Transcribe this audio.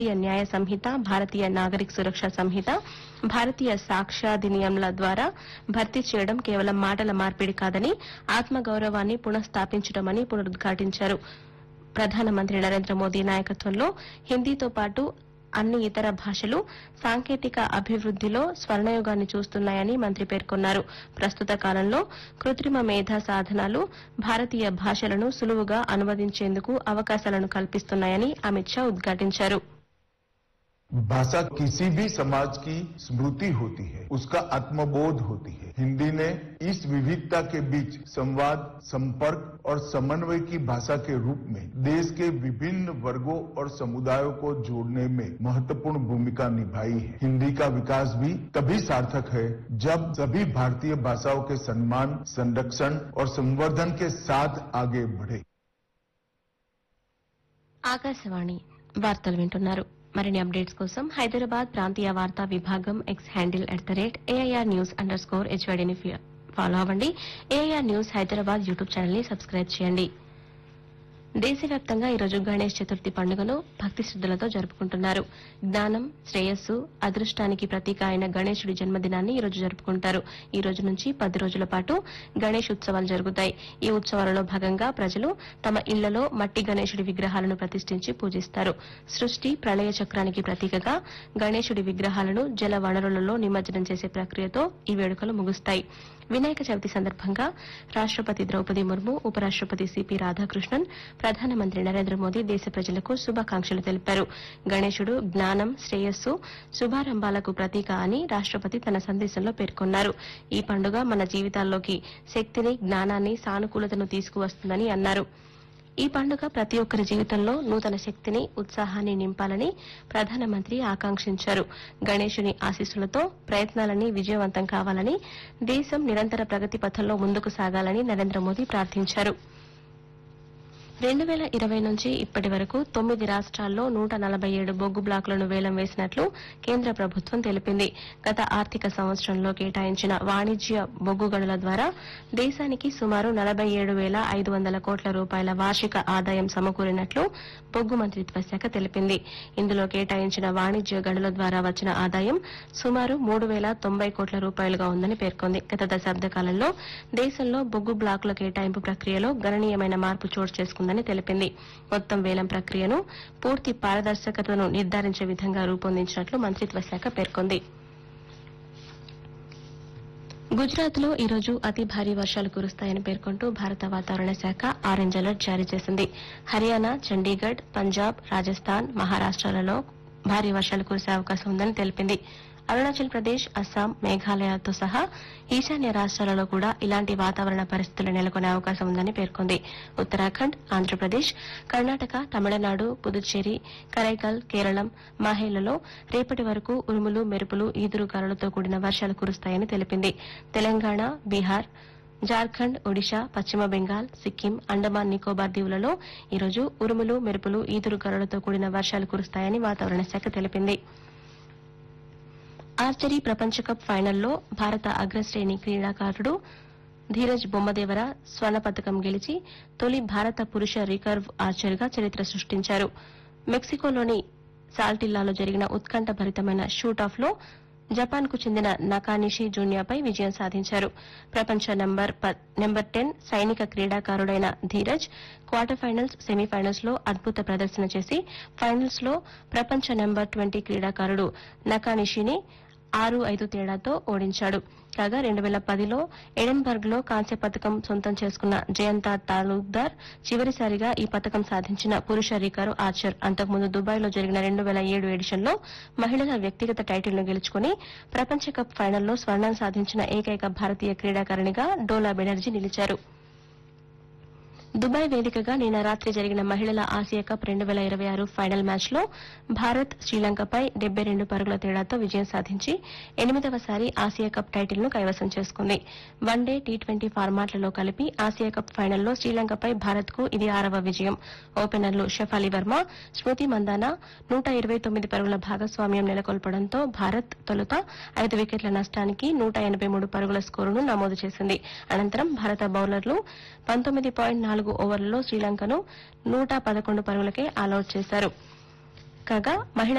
భారతీయ న్యాయ సంహిత భారతీయ నాగరిక సురక్ష సంహిత భారతీయ సాక్ష్యాధినియంల ద్వారా భర్తీ చేయడం కేవలం మాటల మార్పిడి కాదని ఆత్మగౌరవాన్ని పునఃస్థాపించడమని పునరుద్ఘాటించారు ప్రధానమంత్రి నరేంద్ర మోదీ నాయకత్వంలో హిందీతో పాటు అన్ని ఇతర భాషలు సాంకేతిక అభివృద్దిలో స్వర్ణయుగాన్ని చూస్తున్నాయని మంత్రి పేర్కొన్నారు ప్రస్తుత కాలంలో కృత్రిమ మేధా సాధనాలు భారతీయ భాషలను సులువుగా అనువదించేందుకు అవకాశాలను కల్పిస్తున్నాయని అమిత్ షా ఉద్ఘాటించారు भाषा किसी भी समाज की स्मृति होती है उसका आत्मबोध होती है हिंदी ने इस विविधता के बीच संवाद संपर्क और समन्वय की भाषा के रूप में देश के विभिन्न वर्गों और समुदायों को जोड़ने में महत्वपूर्ण भूमिका निभाई है हिंदी का विकास भी तभी सार्थक है जब सभी भारतीय भाषाओं के सम्मान संरक्षण और संवर्धन के साथ आगे बढ़े ఆకాశవాణి వార్తలు వింటున్నారు మరిన్ని అప్డేట్స్ కోసం హైదరాబాద్ ప్రాంతీయ వార్తా విభాగం X handle at the rate AIR news underscore హెచ్వైడీని ఫాలో అవ్వండి AIR news Hyderabad YouTube channel ని సబ్స్క్రైబ్ చేయండి దేశవ్యాప్తంగా ఈరోజు గణేష్ చతుర్థి పండుగను భక్తి శ్రద్దలతో జరుపుకుంటున్నారు జ్ఞానం శ్రేయస్సు అదృష్టానికి ప్రతీక అయిన గణేశుడి జన్మదినాన్ని ఈ రోజు జరుపుకుంటారు ఈ రోజు నుంచి పది రోజుల పాటు గణేష్ ఉత్సవాలు జరుగుతాయి ఈ ఉత్సవాలలో భాగంగా ప్రజలు తమ ఇళ్లలో మట్టి గణేశుడి విగ్రహాలను ప్రతిష్ఠించి పూజిస్తారు సృష్టి ప్రళయ చక్రానికి ప్రతీకగా గణేశుడి విగ్రహాలను జల వనరులలో నిమజ్జనం చేసే ప్రక్రియతో ఈ వేడుకలు ముగుస్తాయి వినాయక చవితి సందర్భంగా రాష్టపతి ద్రౌపది ముర్ము ఉపరాష్టపతి సిపి రాధాకృష్ణన్ ప్రధానమంత్రి నరేంద్ర మోదీ దేశ ప్రజలకు శుభాకాంక్షలు తెలిపారు గణేశుడు జ్ఞానం శ్రేయస్సు శుభారంభాలకు ప్రతీక అని రాష్టపతి తన సందేశంలో పేర్కొన్నారు ఈ పండుగ మన జీవితాల్లోకి శక్తిని జ్ఞానాన్ని సానుకూలతను తీసుకువస్తుందని అన్నారు ఈ పండుగ ప్రతి ఒక్కరి జీవితంలో నూతన శక్తిని ఉత్సాహాన్ని నింపాలని ప్రధానమంత్రి ఆకాంక్షించారు గణేశుని ఆశీస్సులతో ప్రయత్నాలన్నీ విజయవంతం కావాలని దేశం నిరంతర ప్రగతి పథంలో ముందుకు సాగాలని నరేంద్ర మోదీ ప్రార్థించారు రెండు వేల ఇరవై నుంచి ఇప్పటి వరకు తొమ్మిది రాష్ట్రాల్లో నూట నలభై ఏడు బొగ్గు బ్లాకులను వేలం వేసినట్లు కేంద్ర ప్రభుత్వం తెలిపింది గత ఆర్థిక సంవత్సరంలో కేటాయించిన వాణిజ్య బొగ్గు గనుల ద్వారా దేశానికి సుమారు నలభై ఏడు వేల ఐదు వందల కోట్ల రూపాయల వార్షిక ఆదాయం సమకూరినట్లు బొగ్గు మంత్రిత్వ శాఖ తెలిపింది ఇందులో కేటాయించిన వాణిజ్య గనుల ద్వారా వచ్చిన ఆదాయం సుమారు మూడు వేల తొంభై కోట్ల రూపాయలుగా ఉందని పేర్కొంది గత దశాబ్ద కాలంలో దేశంలో బొగ్గు బ్లాకుల కేటాయింపు ప్రక్రియలో గణనీయమైన మార్పు చోటు చేసుకుందని తెలిపింది మొత్తం వేలం ప్రక్రియను పూర్తి పారదర్శకతను నిర్ధారించే విధంగా రూపొందించినట్లు మంత్రిత్వ శాఖ పేర్కొంది గుజరాత్ లో ఈ రోజు అతి భారీ వర్షాలు కురుస్తాయని పేర్కొంటూ భారత వాతావరణ శాఖ ఆరెంజ్ అలర్ట్ జారీ చేసింది హర్యానా చండీగఢ్ పంజాబ్ రాజస్థాన్ మహారాష్ట్రాలలో భారీ వర్షాలు కురిసే అవకాశం ఉందని తెలిపింది అరుణాచల్ ప్రదేశ్ అస్సాం మేఘాలయతో సహా ఈశాన్య రాష్ట్రాలలో కూడా ఇలాంటి వాతావరణ పరిస్థితులు నెలకొనే అవకాశం ఉందని పేర్కొంది ఉత్తరాఖండ్ ఆంధ్రప్రదేశ్ కర్ణాటక తమిళనాడు పుదుచ్చేరి కరైకల్ కేరళం మాహేలలో రేపటి వరకు ఉరుములు మెరుపులు ఈదురుగాలులతో కూడిన వర్షాలు కురుస్తాయని తెలిపింది తెలంగాణ బీహార్ జార్ఖండ్ ఒడిశా పశ్చిమ బెంగాల్ సిక్కిం అండమాన్ నికోబార్ దీవులలో ఈరోజు ఉరుములు మెరుపులు ఈదురుగాలులతో కూడిన వర్షాలు కురుస్తాయని వాతావరణ శాఖ తెలిపింది ఆర్చరీ ప్రపంచ కప్ ఫైనల్లో భారత అగ్రశ్రేణి క్రీడాకారుడు ధీరజ్ బొమ్మదేవర స్వర్ణ పథకం గెలిచి తొలి భారత పురుష రికర్వ్ ఆర్చర్గా చరిత్ర సృష్టించారు మెక్సికోలోని సాల్టిల్లాలో జరిగిన ఉత్కంఠభరితమైన షూటాఫ్ లో జపాన్ కు చెందిన నకానిషి జూనియాపై విజయం సాధించారు ప్రపంచ నంబర్ ప- నెంబర్ టెన్ సైనిక క్రీడాకారుడైన ధీరజ్ క్వార్టర్ ఫైనల్స్ సెమీఫైనల్స్ లో అద్భుత ప్రదర్శన చేసి ఫైనల్స్ లో ప్రపంచ నెంబర్ ట్వంటీ క్రీడాకారుడు నకానిషిని ఆరు ఐదు తేడాతో ఓడించాడు కాగా రెండు వేల పదిలో ఎడెన్బర్గ్ లో కాంస్య పథకం సొంతం చేసుకున్న జయంత తాలూక్దార్ చివరిసారిగా ఈ పథకం సాధించిన పురుష రికర్వ్ ఆర్చర్ అంతకుముందు దుబాయ్ లో జరిగిన రెండు వేల ఏడు ఎడిషన్ లో మహిళల వ్యక్తిగత టైటిల్ ను గెలుచుకుని ప్రపంచ కప్ ఫైనల్లో స్వర్ణం సాధించిన ఏకైక భారతీయ క్రీడాకారిణిగా డోలా బెనర్జీ నిలిచారు దుబాయ్ వేదికగా నిన్న రాత్రి జరిగిన మహిళల ఆసియా కప్ రెండు వేల ఇరవై ఆరు ఫైనల్ మ్యాచ్ లో భారత్ శ్రీలంకపై డెబ్బై రెండు పరుగుల తేడాతో విజయం సాధించి ఎనిమిదవసారి ఆసియా కప్ టైటిల్ ను కైవసం చేసుకుంది వన్డే టీ ట్వంటీ ఫార్మాట్లలో కలిపి ఆసియా కప్ ఫైనల్లో శ్రీలంకపై భారత్ కు ఇది ఆరవ విజయం ఓపెనర్లు షఫాలి వర్మ స్మృతి మందాన నూట ఇరవై తొమ్మిది పరుగుల భాగస్వామ్యం నెలకొల్పడంతో భారత్ తొలుత ఐదు వికెట్ల నష్టానికి నూట ఎనబై మూడు పరుగుల స్కోరును నమోదు చేసింది అనంతరం భారత బౌలర్లు పంతొమ్మిది పాయింట్ నాలుగు ఓవర్లలో శ్రీలంకను నూట పదకొండు పరుగులకే ఆలౌట్ చేశారు కాగా మహిళా